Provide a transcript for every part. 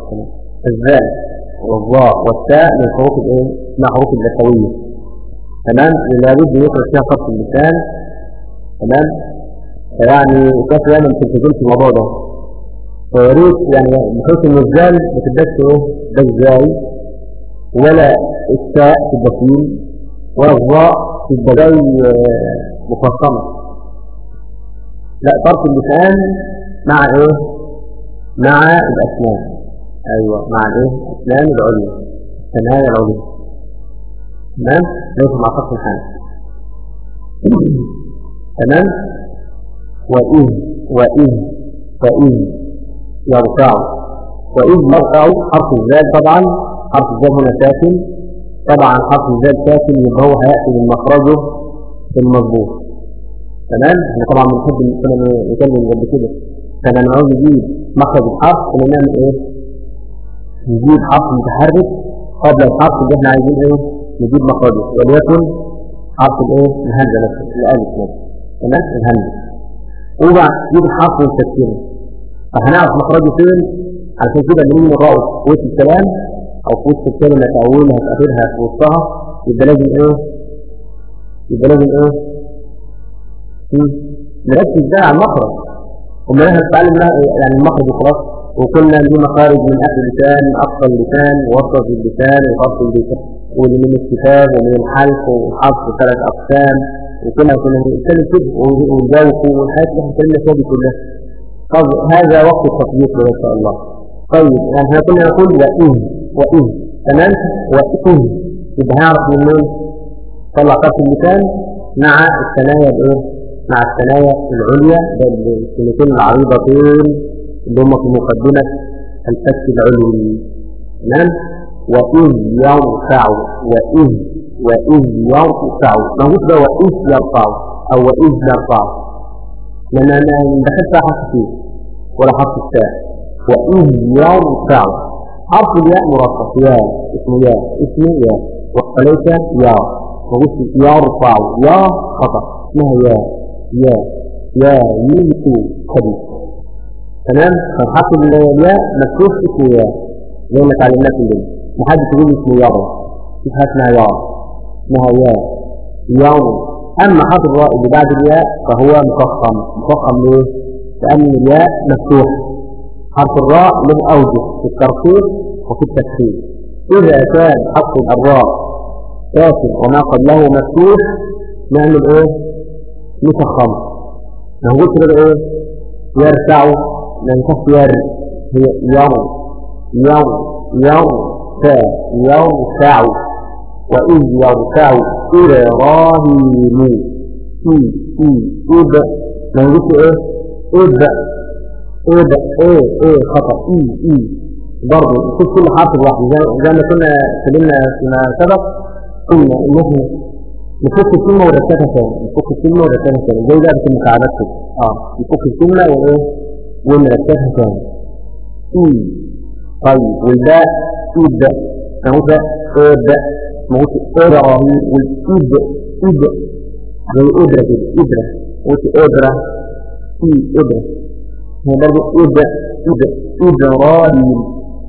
والسلام الزال والظاء والتاء من حروف الايه؟ اسمها حروف الزكوية تمام لابد يخرج فيها خط اللسان تمام يعني كيف دايما تلتزم في الموضوع ده فيا ريت يعني بحيث ان الزال ما تبقاش ايه ده الزاي ولا التاء تبقى فيه ولا الظاء تبقى زي مفصمة لا طرف اللسان مع ايه مع الاسنان ايوه مع الايه الاسنان العليا الثنايا العليا تمام ليس مع خط الحنف تمام وإذ وإذ وإذ يرفع وإذ يرفع حرف الزاد طبعا حرف الزاد هنا ساكن طبعا حرف الزاد ساكن يبقى هو هيأتي من مخرجه المظبوط تمام احنا طبعا بنحب كنا نتكلم قبل كده فانا نعوز نجيب مخرج الحرف كنا نعمل ايه؟ نجيب حرف متحرك قبل الحرف اللي احنا عايزين ايه؟ نجيب مخرجه وليكن حرف الايه؟ الهمزه نفسه الالف نفسه تمام الهمزه وبعد نجيب الحرف ونسكنه فهنعرف مخرجه فين علشان كده نقول الراء في وسط الكلام او في وسط الكلمه في اولها في اخرها في وسطها يبقى لازم ايه؟ يبقى لازم ايه؟ نركز بقى على المخرج وما احنا نتعلم يعني المخرج خلاص وكنا ليه مخارج من اخر اللسان اقصى اللسان ووسط اللسان وخط اللسان ومن الكتاب ومن الحلق والحرف ثلاث اقسام وكنا كنا بنتكلم كده والجوف والحاجات اللي احنا اتكلمنا فيها دي كلها طب هذا وقت التطبيق ان شاء الله طيب يعني احنا كنا نقول وإذ وإذ تمام وإذ يبقى هنعرف منين طلع طرف اللسان مع الثنايا الايه مع الثنايا العليا الكلمتين العريضتين اللي هم في مقدمة الفك العلوي تمام وإذ يرفع وإذ وإذ يرفع موجود ده وإذ يرفع أو وإذ يرفع لأن أنا دخلت حرف فيه ولا حرف التاء وإذ يرفع حرف الياء مرقق يا اسمه يا اسمه يا وليس يا موجود يرفع يا خطأ اسمها يا يا يا يميت خبيث تمام فالحرف الياء مكتوب اسمه يا زي ما اتعلمناه في الليل محدش يقول اسمه يا في حاجه اسمها يا اسمها يا يوم اما حرف الراء اللي بعد الياء فهو مفخم مفخم ليه؟ لان الياء مفتوح حرف الراء له اوجه في الترقيق وفي التكسير اذا كان حرف الراء ساكن وما قبله مفتوح نعمل ايه؟ مفخم لو قلت كده ايه؟ يرفع ننكف ير هي يوم يوم يوم فا يرفع وإذ يرفع إبراهيم إي إي إب لو قلت إيه إب إب إيه إيه خطأ إي إي برضه نشوف كل حرف لوحده زي زي ما كنا اتكلمنا فيما سبق قلنا إن إحنا نفك الكلمة ونرتبها تاني نفك الكلمة ونرتبها تاني زي ده في المساعدات كده اه نفك الكلمة وإيه ونرتبها تاني إي طيب والباء إب أهو ده إب موت إبرة والإب إب زي إبرة كده إبرة موت إبرة إي إبرة هي برضه إب إب إبراهيم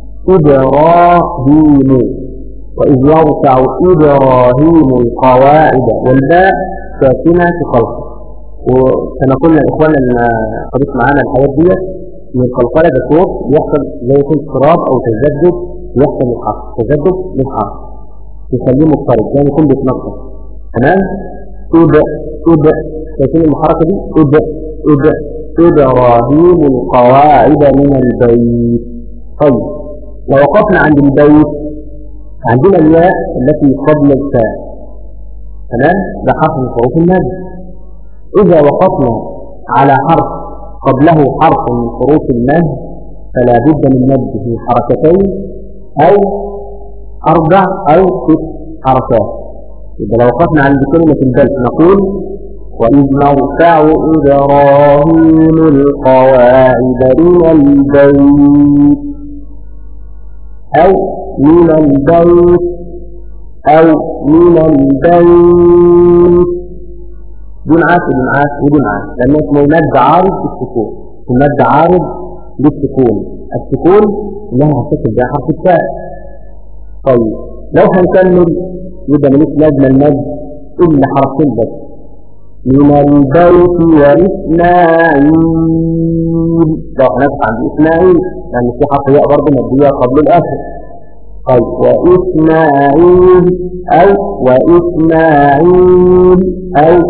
إبراهيم وإذ يرفع إبراهيم القواعد والباء ساكنة في خلقه وكما قلنا إخوانا لما قريت معانا الحاجات دي من القلقلة ده صوت يحصل زي يكون اضطراب أو تجدد يحصل للحرف تجدد للحرف يخليه مضطرب زي يكون بيتنقص تمام إب إب شايفين المحركة دي إب إب إبراهيم القواعد من البيت طيب لو وقفنا عند البيت عندنا الياء التي قبل الفاء تمام ده حرف من حروف المد إذا وقفنا على حرف قبله حرف من حروف المد فلا بد من مده حركتين أو أربع أو ست حركات إذا لو وقفنا عند كلمة البيت نقول وإذ نرفع إبراهيم القواعد من البيت أو من البيت أو من البيت دون عاس ودون عاس ودون عاس لأن اسمه مد عارض بالسكون المد عارض بالسكون السكون لها هتكتب بها حرف التاء طيب لو هنكمل يبقى مليش لازمة المد إلا حرفين بس من البيت وإسماعيل لو هنفتح عند إسماعيل لأن في حرف ياء برضه مبدية قبل الآخر طيب وإسماعيل أو وإسماعيل أو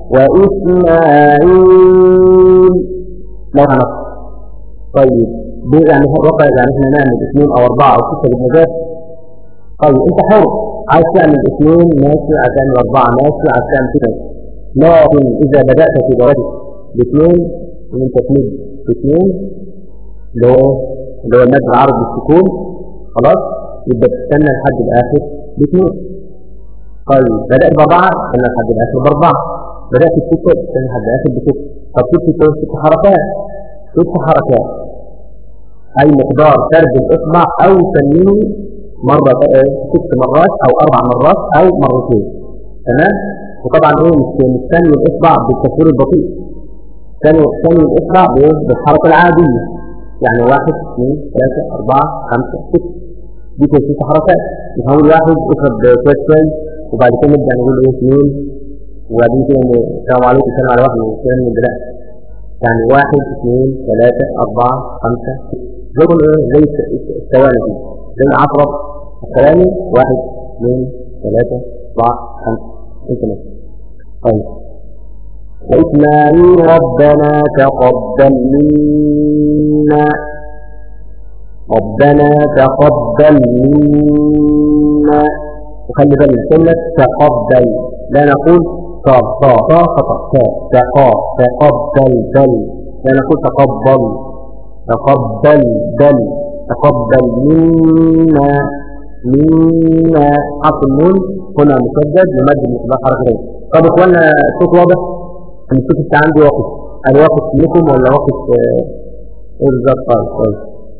وإسماعيل لو هنفتح طيب دي يعني وقع يعني احنا نعمل اثنين او اربعة او ستة بالمجاز طيب انت حر عايز تعمل اثنين ماشي عايز تعمل اربعة ماشي عايز تعمل كده لكن اذا بدأت في درجة باثنين وانت تمد باثنين اللي هو اللي هو المد العرض بالسكون خلاص يبقى تستنى لحد الاخر باثنين طيب بدأت باربعة تستنى لحد الاخر باربعة بدأت بستة تستنى لحد الاخر بستة طب ست ست حركات ست حركات أي مقدار فرد الإصبع أو تنوين مرة ست مرات أو أربع مرات أو مرتين تمام وطبعا إيه مش ثاني الإصبع بالتفسير البطيء ثاني ثاني الإصبع بالحركة العادية يعني واحد اثنين ثلاثة أربعة خمسة ستة دي كده ست حركات نحاول واحد اشرب شوية شاي وبعد كده نبدأ نقول إيه اثنين وبعدين كده السلام عليكم السلام على واحد والسلام من دلوقتي يعني واحد اثنين ثلاثة أربعة خمسة زي ايه زي الثواني دي زي العقرب الثواني واحد اثنين ثلاثة أربعة خمسة انت ماشي طيب وإسماعيل ربنا تقبل منا ربنا تقبل منا وخلي بالك كلمة تقبل لا نقول صاد صا صا خطأ تا تقا تقبل بل لا نقول تقبل تقبل بل تقبل منا منا حرف النون هنا مسدد لمد المصباح حركتين طب اخوانا الصوت واضح الصوت بتاع عندي واقف انا واقف لكم ولا واقف ايه بالظبط طيب كويس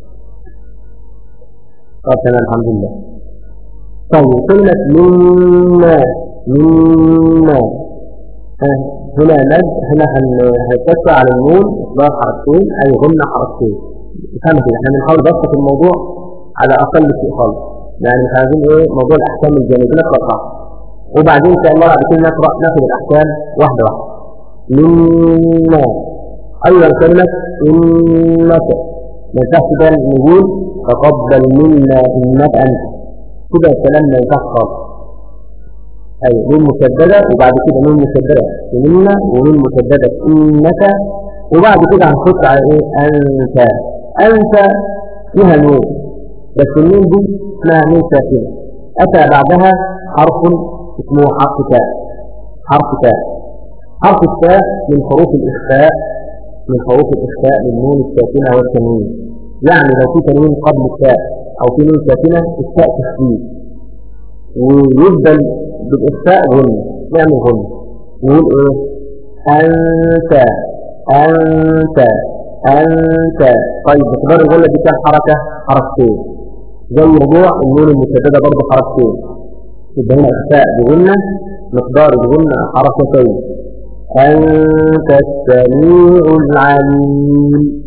طب تمام الحمد لله طيب كلمة منا منا هنا مد هنا هنتسع على النون إصدار حركتين أي غنى حركتين فهمت كده احنا بنحاول بس في الموضوع على أقل شيء خالص يعني مش عايزين إيه موضوع الأحكام الجانبية نقرأ صح وبعدين إن شاء الله بعد كده نقرأ ناخد الأحكام واحدة واحدة منا أيضا كلمة إنك ما ينفعش ده نقول تقبل منا إنك أنت كده الكلام ما ينفعش خالص أيوة نون مسددة وبعد كده نون مسددة منا ونون مسددة إنك وبعد كده هنحط على إيه أنت أنت فيها نون بس النون دي اسمها نون ساكنة أتى بعدها حرف اسمه حرف تاء حرف تاء حرف التاء من حروف الإخفاء من حروف الإخفاء للنون الساكنة والتنوين يعني لو في تنوين قبل التاء أو في نون ساكنة التاء تشديد ويبدل بالإخفاء غنى نعمل غنى نقول إيه أنت أنت أنت طيب باعتبار الغنى دي كام حركة حركتين زي رجوع النون المسددة برضه حركتين يبقى هنا إخفاء بغنى مقدار الغنى حركتين أنت السميع العليم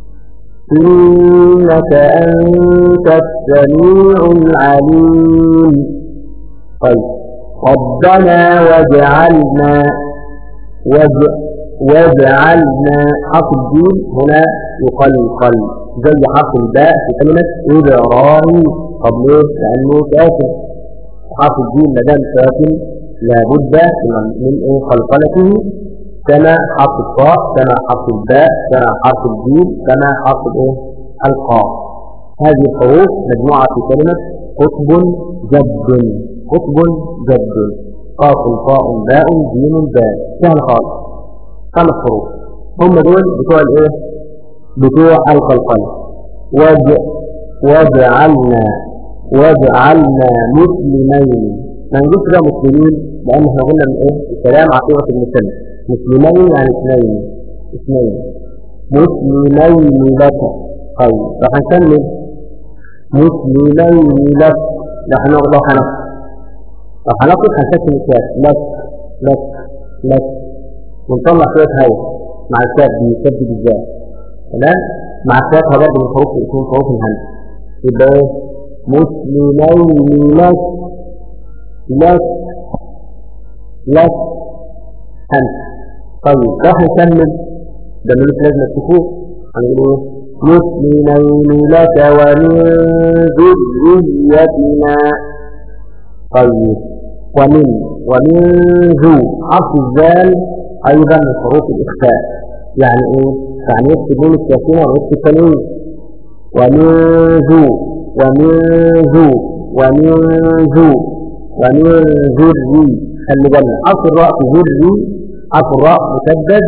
إنك أنت السميع العليم طيب ربنا واجعلنا وج... واجعلنا حرف الجيم هنا يقلقل زي حرف الباء في كلمة إبراهيم طب ليه؟ لأنه ساكن حرف الجيم ما دام ساكن لابد من إيه قلقلته كما حرف الطاء كما حرف الباء كما حرف الجيم كما حرف الايه القاف هذه الحروف مجموعة في كلمة قطب جد قطب جد قاف طاء باء جيم باء سهل خالص خمس حروف هم دول بتوع الايه بتوع القلقلة وج وجعلنا وجعلنا مسلمين ما نقولش بقى مسلمين لان احنا قلنا من ايه الكلام عقيدة المسلم مسلمين يعني اثنين اثنين مسلمين لك طيب راح نكمل مسلمين لك راح ناخد لو هناخد لو هناخد هنسكن الكاف لك لك لك ونطلع شوية هواء مع الكاف دي كاف بالذات تمام مع اختلافها برضه من حروف من حروف الهمس يبقى ايه مسلمين لك لك لك همس طيب راح نكمل ده ملوش لازمه السكوت هنقول ايه مسلمين لك ومن ذريتنا طيب ومن ومن ذو حرف الزال ايضا من حروف الاخفاء يعني ايه يعني يكتب نون الساكنه ويكتب التنوين ومن ذو ومن ذو ومن ذو ومن ذري خلي بالنا حرف الراء في ذري حرف الراء مسدد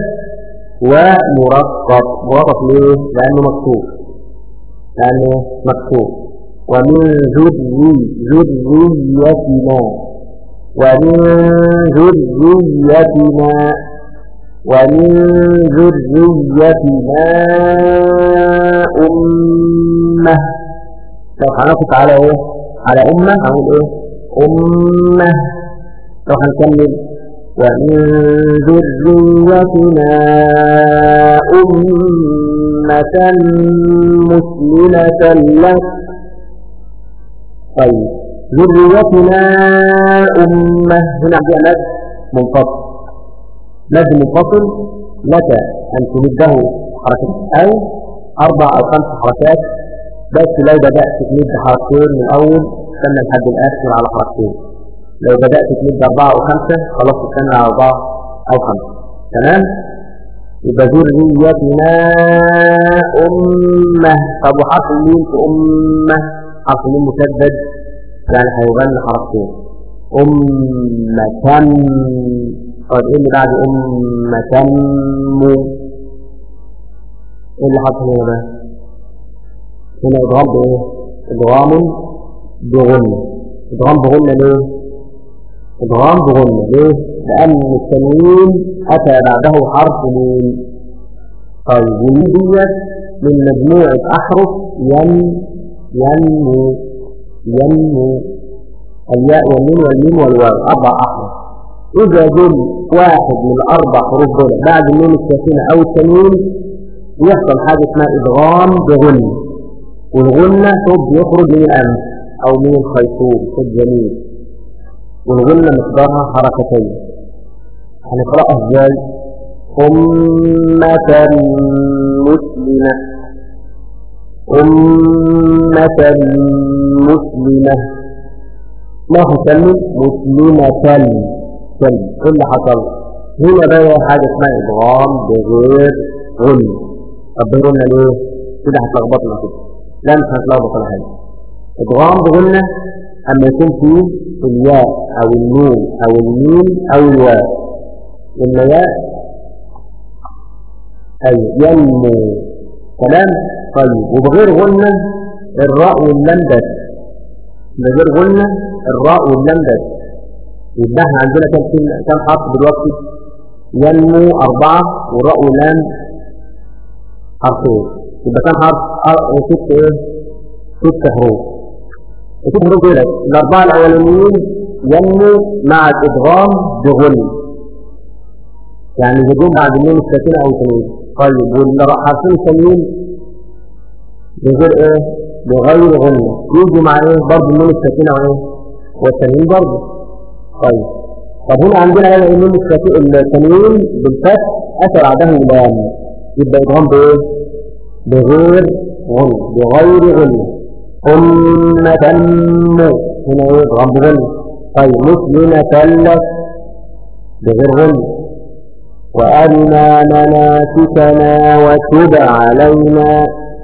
ومرقق مرقق ليه؟ لأنه مكتوب لأنه مكتوب ومن ذري ذريتنا ومن ذريتنا ومن ذريتنا أمة لو هنقف على إيه؟ على أمة هنقول إيه؟ أمة لو هنكمل ومن ذريتنا أمة مسلمة لك طيب ذريتنا أمة هنا عندنا مد منفصل مد منفصل لك أن تمده حركة أو أربع أو خمس حركات بس لو بدأت تمد حركتين من الأول استنى لحد الآخر على حركتين لو بدأت تمد أربعة أو خمسة خلاص تستنى على أربعة أو خمسة تمام يبقى ذريتنا أمة طب وحرف الميم في أمة حرف الميم مسدد يعني هيغني حركتين أمة طيب إيه اللي بعد أمة مو إيه اللي حصل هنا بقى؟ هنا إضغام بإيه؟ إضغام بغنة إضغام بغنة ليه؟ إضغام بغنة ليه؟ لأن التنوين أتى بعده حرف ميم طيب والميم ديت من مجموعة أحرف ين ينمو ينمو الياء والميم والميم والواو أربع أحرف إذا دل واحد من الأربع حروف دول بعد النون الساكنة أو التنوين يحصل حاجة اسمها إدغام بغنة والغنة صوت يخرج من الأنف أو من الخيطوم صوت جميل والغنة مقدارها حركتين هنقرأها ازاي؟ أمة مسلمة أمة مسلمة ما هسمي مسلمة كلم ايه اللي حصل؟ هنا بقى حاجة اسمها إدغام بغير غنة طب غنة ليه؟ كده هتلخبطنا كده لا مش هتلخبط ولا حاجة إدغام بغنة أما يكون فيه الياء أو النون أو الميم أو الواو الياء أي ينمو كلام طيب وبغير غنة الراء واللام بس بغير غنة الراء واللام بس يبقى احنا عندنا كم كم حرف دلوقتي ينمو أربعة والراء واللام حرفين يبقى كم حرف ست ايه ست حروف ست حروف كده الأربعة الأولانيين ينمو مع الإدغام بغنة يعني يجون بعد النون الساكنة أو تنوين طيب والحرفين الثانيين بغير ايه بغير غنة يجوا مع ايه برضه النون الساكنة وايه والتنوين برضه طيب طب هنا عندنا بقى النون الساكنة التنوين بالفتح أتى بعده لام يبقى إدغام بإيه بغير غنة بغير غنة أمة مو هنا ايه إدغام بغنة طيب مسلمة لك بغير غنة وأرنا مناسكنا وتب علينا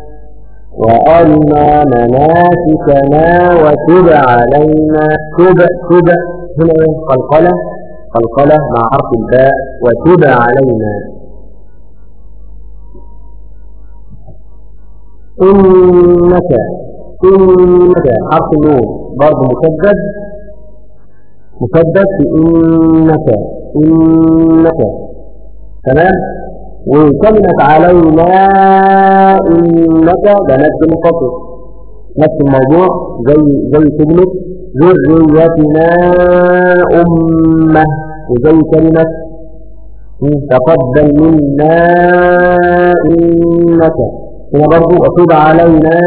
وأرنا مناسكنا وتب علينا تب تب هنا ايه قلقلة قلقلة مع حرف الباء وتب علينا إنك إنك حرف النون برضه مسدد مسدد في إنك إنك تمام وكلمة علينا إنك ده نفس منفصل نفس الموضوع زي زي كلمة ذريتنا أمة وزي كلمة تقبل منا إنك هنا برضو وتوب علينا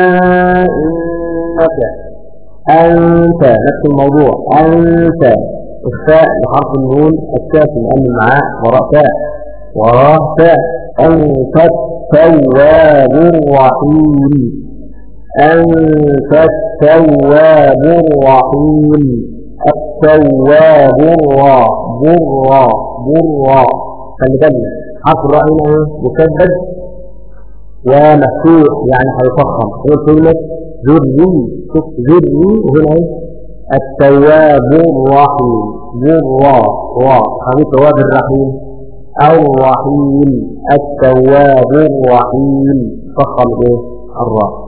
إنك أنت نفس الموضوع أنت الفاء لحرف النون الساكن لأن معاه وراء فاء وراء فاء أنت التواب الرحيم أنت التواب الرحيم التواب الرا برا برا خلي بالك حرف الراء هنا مشدد ومفتوح يعني هيفخم هي كلمة ذري شوف ذري وهنا ايه التواب الرحيم برا را هذه التواب الرحيم الرحيم التواب الرحيم فخم ايه الراء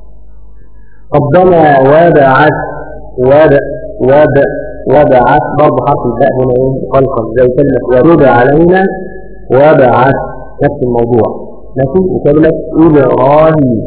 ربنا وبعث وبع وبع وبعث برضه حرف الباء هنا ايه مخلقا زي كلمة ورد علينا وبعث نفس الموضوع لكن وكلمة إبراهيم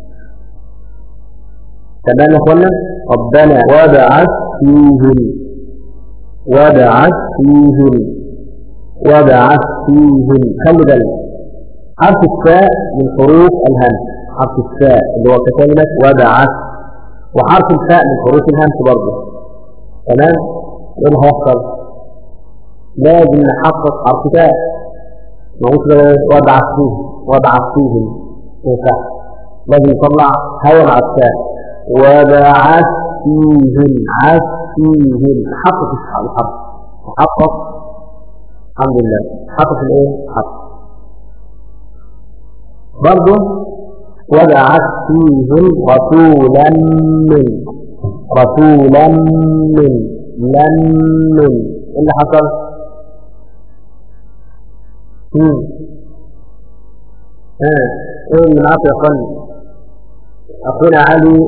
تمام يا اخوانا ربنا وبعث فيهم وبعث فيهم وبعث فيهم خلي بالك حرف الثاء من حروف الهمس حرف الثاء اللي هو كلمة وبعث وحرف الفاء من حروف الهمس برضه تمام ايه اللي هيحصل لازم نحقق حرف تاء نقول وضع فيه وضع فيهم ينفع لازم يطلع هوا مع التاء وبعث فيهم عث فيهم حقق الحرف حقق الحمد لله حقق الايه حقق برضه وبعث فيهم رسولا من رسولا من لن من ايه اللي حصل امم ها ايه اللي معاك يا اخوان اخونا علي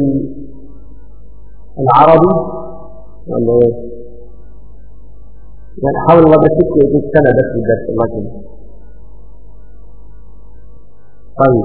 العربي ولا ايه يعني حاول الله بس يجيب سنة بس الدرس الله يكرمك طيب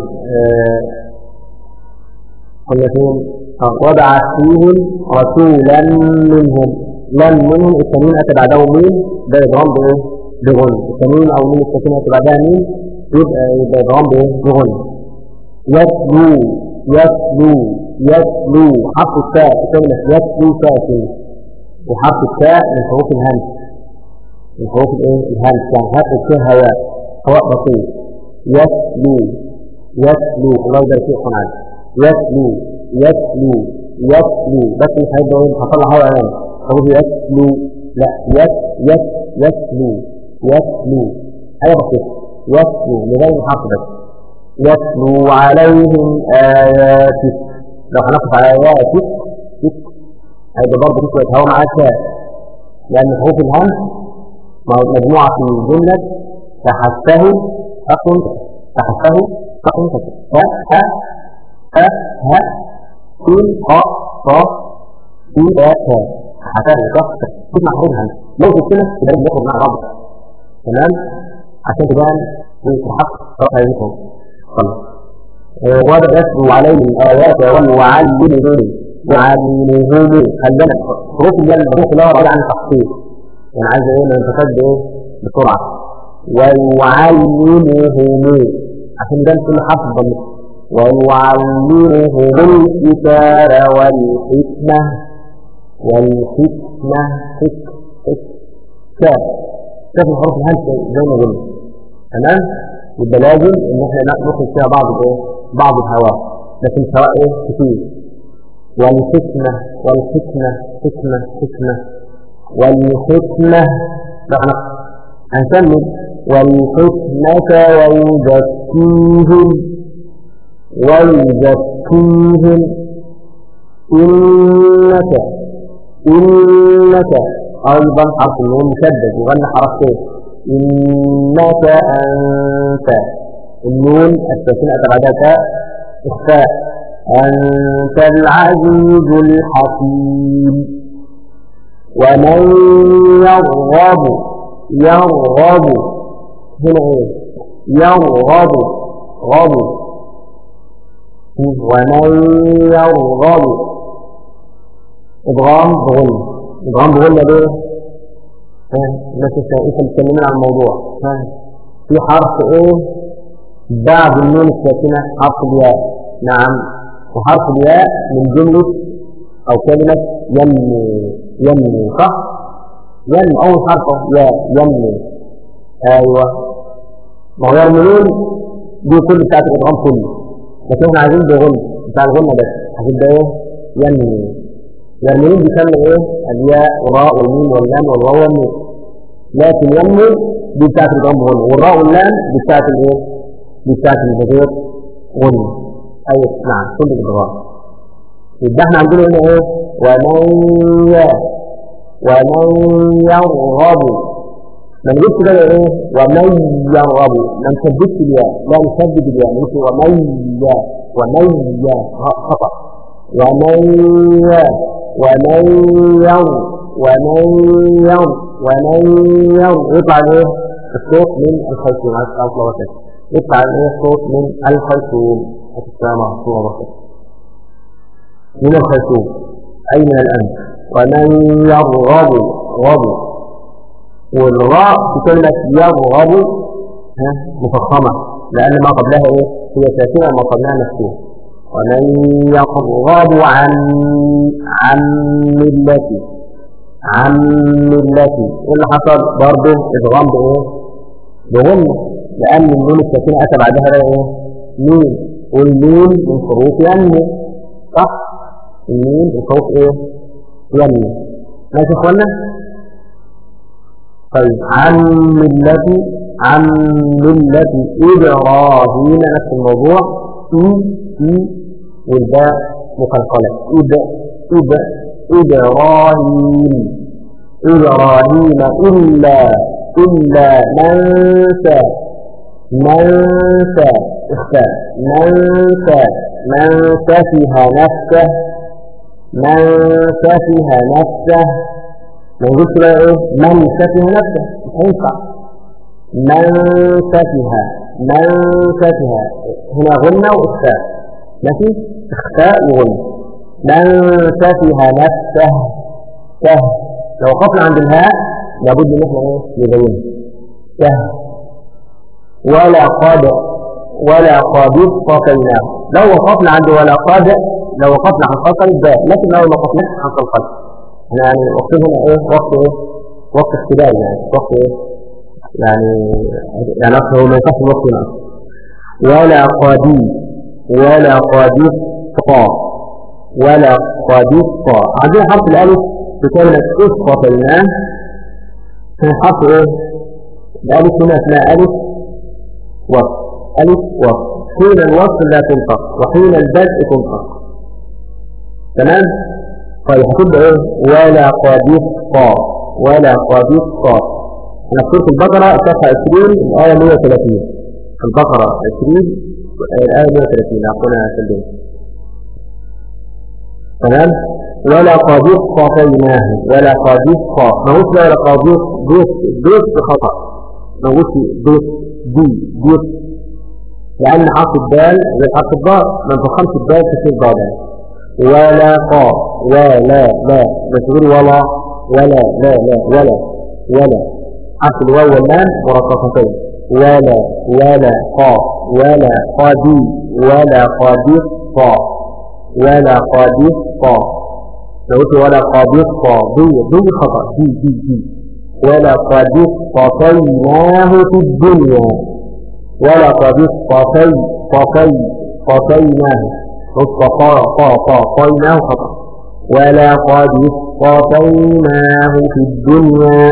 قلنا فين وضع فيهم رسولا منهم لن منهم التنين أتى بعده مين ده يضرب بإيه بغن التنين أو مين السكين أتى بعدها مين يبقى يبقى يضرب بإيه بغن يتلو يتلو يتلو حرف التاء كلمة يتلو ساكن وحرف التاء من حروف الهمس من حروف الايه الهمس يعني هاء فيه هواء هواء بسيط يتلو يتلو الله يبارك فيك معاك يتلو يتلو يتلو بس مش هيبقى ايه هطلع هواء يعني اقول يتلو لا يت يت يتلو يتلو حاجه بسيطه يتلو لغايه الحرف بس يتلو عليهم آياتك لو هنقف على آياتك هيبقى برضه في شويه هواء معاك لأن حروف الهمس مجموعة في جملة تحسه أقل تحسه أقل ف ه ه ه سين ق ق في ا ت تحسه صح تسمع حروف الهمس لو في كده يبقى بياخد مع بعض تمام عشان تبان وتحقق رأي منكم خلاص وهذا يتلو عليهم آيات ويعلمهم يعلمهم خلي بالك حروف الجل حروف لا عبارة عن تحقيق يعني عايز ايه ننتفد ايه بسرعة ويعلمهم عشان ده كل حرف ضمير ويعلمهم الكتاب والحكمة والحكمة حك حك كاف كاف الحروف الهمس زي ما قلنا تمام يبقى لازم ان احنا ناخد فيها بعض الايه بعض الهواء لكن سواء ايه كتير والحكمة والحكمة حكمة حكمة والحكمة نحن هنكمل والحكمة ويزكيهم ويزكيهم إنك إنك أيضا حرف النون مشدد يغنى حرفتين إنك أنت النون الساكنة بعدها تاء إخفاء أنت العزيز الحكيم ومن يرغب يرغب هنا ايه يرغب غب ومن يرغب ادغام بغل ادغام بغل ليه ها الناس انت بتكلمين عن الموضوع ها في حرف ايه بعد النون الساكنة حرف الياء نعم وحرف الياء من جملة أو كلمة ينمو ينمو صح؟ ينمو أول حرف ياء ينمو أيوه ما هو يرملون دي كل بتاعت الإدغام كله لكن احنا عايزين بغن بتاع الغنة بس هتبقى إيه؟ ينمو يرملون بيسموا إيه؟ الياء والراء والميم واللام والواو والنون لكن ينمو دي بتاعت الإدغام بغنة والراء واللام دي بتاعت الإيه؟ دي بتاعت البدير غنة أيوه نعم كل الإدغام يبقى احنا عندنا هنا ايه ومن ي ومن يرغب ما نجيبش بقى ايه ومن يرغب ما نثبتش الياء لا نثبت الياء نقول ومن ي ومن ي خطا ومن ي ومن ير ومن ير ومن ير يطلع ايه الصوت من الخيشوم عايز اطلع وكده يطلع ايه الصوت من الخيشوم السلام صوره بسيطه من الخيشوم أي من الأنف ومن يرغب غب والراء في كلمة يرغب ها مفخمة لأن ما قبلها إيه هي ساكنة وما قبلها مفتوح ومن يرغب عن عن ملتي عن ملتي إيه اللي حصل برضه إدغام بإيه بغنة لأن النون الساكنة أتى بعدها بقى إيه مين والمين من حروف ينمو صح الميم الخوف ايه يمين ماشي يا اخوانا طيب عن ملة عن ملة إبراهيم نفس الموضوع إي إي والباء مقلقلة إب إب إبراهيم إبراهيم إلا إلا من سى من سى اختار من سى من سفه نفسه من سفه نفسه ما يقولش بقى ايه من سفه نفسه مش هينفع من سفه من سفه هنا غنى واخفاء ماشي اخفاء وغنى من سفه نفسه سه لو وقفنا عند الهاء لابد ان احنا ايه نبينها سه ولا قد ولا قد اصطفيناه لو وقفنا عند ولا قد لو وقفنا عن خلق الباء لكن لو ما وقفناش عن خلق احنا يعني وقتنا ايه وقت ايه وقت اختبار يعني وقت ايه يعني يعني اصلا هو ما ينفعش الوقت هنا ولا قدي ولا قدي طا ولا قدي طا عندنا حرف الالف في كلمة اصطفيناه كان حرف ايه الالف هنا اسمها الف وصف الف وصف حين الوصف لا تنطق وحين البدء تنطق تمام طيب هتبقى ايه ولا قديس طا ولا قديس طا احنا في سوره البقره صفحه 20 الايه 130 البقره 20 الايه 130 اخونا سلم تمام ولا قديس طاقيناه ولا قديس طا ما هوش ولا قديس دوس دوس بخطا ما هوش دوس دي دوس لأن حرف الدال غير حرف الضاد ما نفخمش الدال تصير ضادا ولا قا ولا لا بس تقول ولا ولا لا لا ولا ولا حرف الواو واللام مرققتين ولا ولا قا ولا قدي ولا قدي قا ولا قدي قا لو قلت ولا قدي قا دي دي خطأ دي دي دي ولا قدي قطيناه في الدنيا ولا قد اصطفي صفي صفيناه اصطفى طا طا طيناه خطأ ولا قد اصطفيناه في الدنيا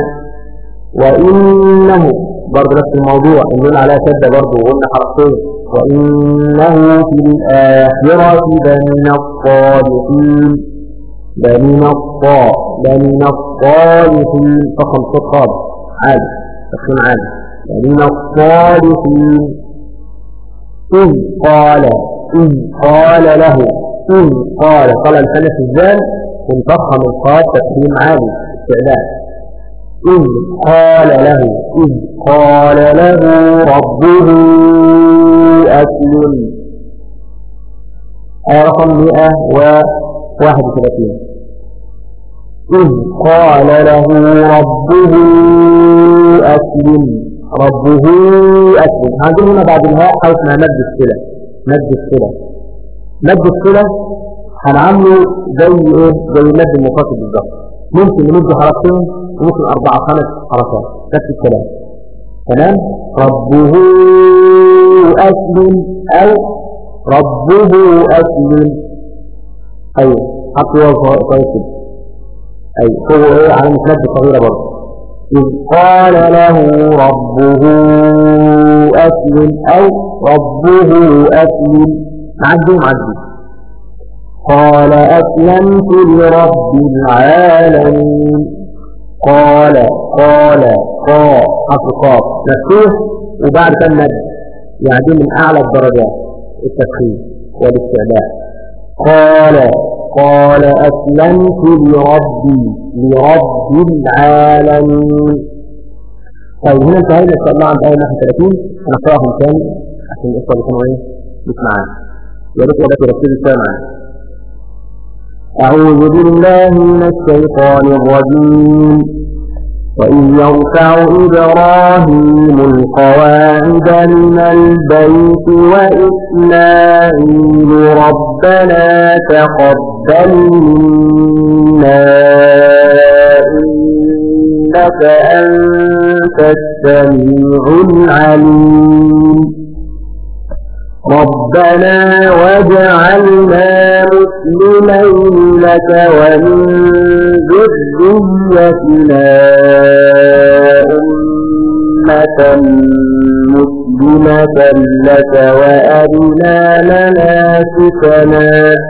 وإنه برضه نفس الموضوع النون عليها شدة برضه وقلنا حرفين وإنه في الآخرة لمن الصالحين لمن الصا لمن الصالحين فخم صوت خالص عادي تخين عادي من الصالحين إذ قال إذ قال له إذ قال قال الفنة الزال وانفخم القاد تكريم عالي استعداد إذ قال له إذ قال له ربه أسلم آية رقم 131 إذ قال له ربه أسلم ربه أسلم هنجيب هنا بعد الهاء حاجة اسمها مد الصلة مد الصلة مد الصلة هنعمله زي ايه زي مد المفاصل بالظبط ممكن نمد حركتين وممكن أربعة خمس حركات نفس الكلام تمام ربه أسلم أو ربه أسلم أيوه حط هو طيب كده أيوه هو إيه على مد صغيرة برضه إذ قال له ربه أسلم أو ربه أسلم عدي معدي قال أسلمت لرب العالمين قال قال قا حرف قاف مفتوح وبعد كده مد يعني دي من أعلى الدرجات التفخيم والاستعلاء قال قال أسلمت لربي لرب العالمين طيب هنا انتهينا ان شاء الله عند آية 31 هنقراهم تاني عشان الإخوة يكونوا ايه مش معانا يا ريت يا ريت يركزوا شوية معانا أعوذ بالله من الشيطان الرجيم وإذ يرفع إبراهيم القواعد من البيت وإسماعيل ربنا تقبل منا إنك أنت السميع العليم ربنا واجعلنا مسلمين لك ومن ذريتنا أمة مسلمة لك وأرنا مناسكنا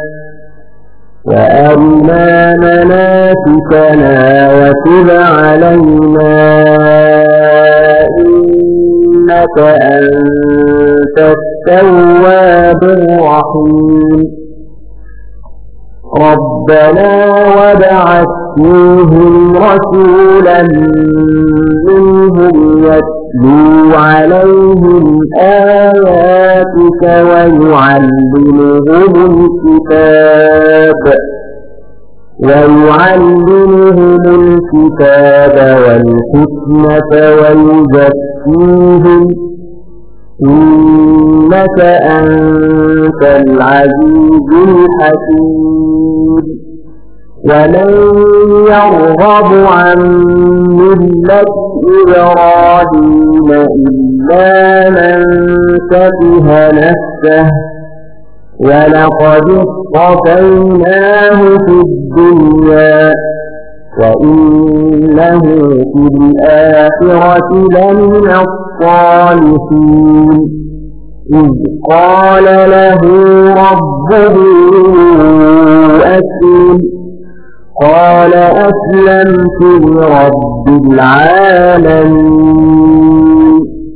وأرنا مناسكنا وتب علينا إنك أنت التواب الرحيم ربنا وبعث فيهم رسولا منهم يتلو عليهم آياتك ويعلمهم الكتاب ويعلمهم الكتاب والحكمة ويزكيهم إنك أنت العزيز الحكيم ومن يرغب عن ملة إبراهيم إلا من سفه نفسه ولقد اصطفيناه في الدنيا وإنه في الآخرة لمن الصالحين إذ قال له ربه أسلم قال أسلمت لرب العالمين